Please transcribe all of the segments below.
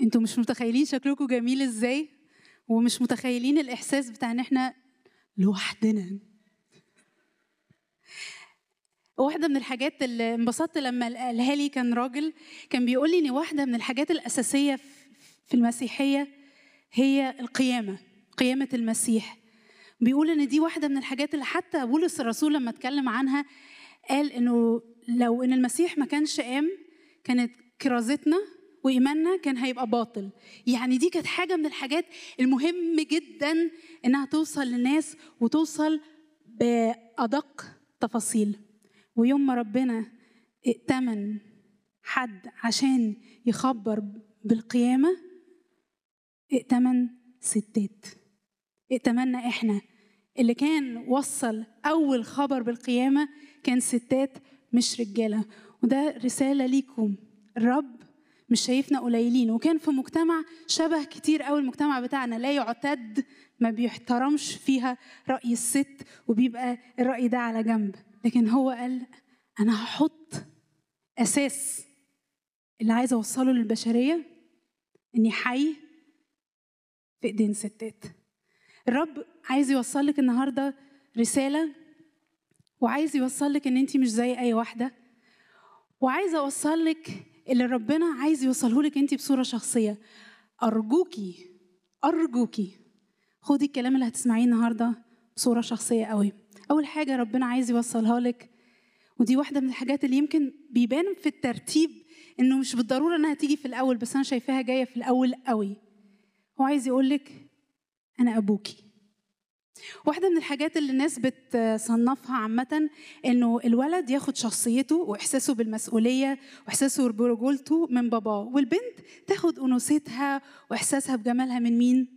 انتوا مش متخيلين شكلكم جميل ازاي ومش متخيلين الاحساس بتاع ان احنا لوحدنا واحده من الحاجات اللي انبسطت لما قالها لي كان راجل كان بيقول لي ان واحده من الحاجات الاساسيه في المسيحيه هي القيامه قيامه المسيح بيقول ان دي واحده من الحاجات اللي حتى بولس الرسول لما اتكلم عنها قال انه لو ان المسيح ما كانش قام كانت كرازتنا وايماننا كان هيبقى باطل يعني دي كانت حاجه من الحاجات المهم جدا انها توصل للناس وتوصل بادق تفاصيل ويوم ما ربنا ائتمن حد عشان يخبر بالقيامه ائتمن ستات ائتمنا احنا اللي كان وصل اول خبر بالقيامه كان ستات مش رجاله وده رساله ليكم الرب مش شايفنا قليلين وكان في مجتمع شبه كتير قوي المجتمع بتاعنا لا يعتد ما بيحترمش فيها رأي الست وبيبقى الرأي ده على جنب لكن هو قال أنا هحط أساس اللي عايزة أوصله للبشرية إني حي في إيدين ستات الرب عايز يوصل لك النهاردة رسالة وعايز يوصل لك إن أنت مش زي أي واحدة وعايزة أوصل لك اللي ربنا عايز يوصله لك انت بصوره شخصيه ارجوكي ارجوكي خدي الكلام اللي هتسمعيه النهارده بصوره شخصيه قوي اول حاجه ربنا عايز يوصلها لك ودي واحده من الحاجات اللي يمكن بيبان في الترتيب انه مش بالضروره انها تيجي في الاول بس انا شايفاها جايه في الاول قوي هو عايز يقول لك انا ابوكي واحدة من الحاجات اللي الناس بتصنفها عامة إنه الولد ياخد شخصيته وإحساسه بالمسؤولية وإحساسه برجولته من باباه والبنت تاخد أنوثتها وإحساسها بجمالها من مين؟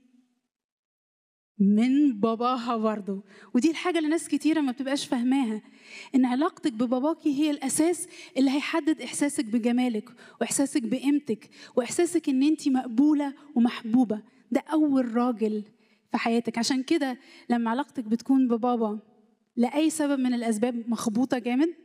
من باباها برضه ودي الحاجة اللي ناس كتيرة ما بتبقاش فاهماها إن علاقتك بباباكي هي الأساس اللي هيحدد إحساسك بجمالك وإحساسك بقيمتك وإحساسك إن أنت مقبولة ومحبوبة ده أول راجل في حياتك عشان كده لما علاقتك بتكون ببابا لأي سبب من الأسباب مخبوطة جامد